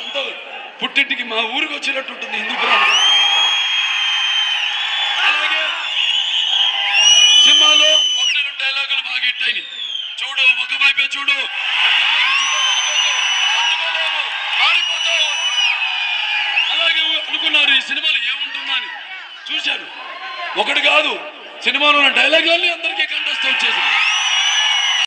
సొంత పుట్టింటికి మా ఊరికి వచ్చినట్టు ఉంటుంది హిందూపురం అలాగే సినిమాలో ఒకటి రెండు డైలాగులు బాగా హిట్ అయినాయి చూడు ఒక వైపే చూడు రెండు వైపు చూడాలనుకోకు. తట్టుకోలేవు మారిపోతావు అలాగే అనుకున్నారు ఈ సినిమాలు ఏముంటుందా అని చూశారు ఒకటి కాదు సినిమాలో ఉన్న డైలాగులన్నీ అందరికీ కంటెస్ట్ వచ్చేసింది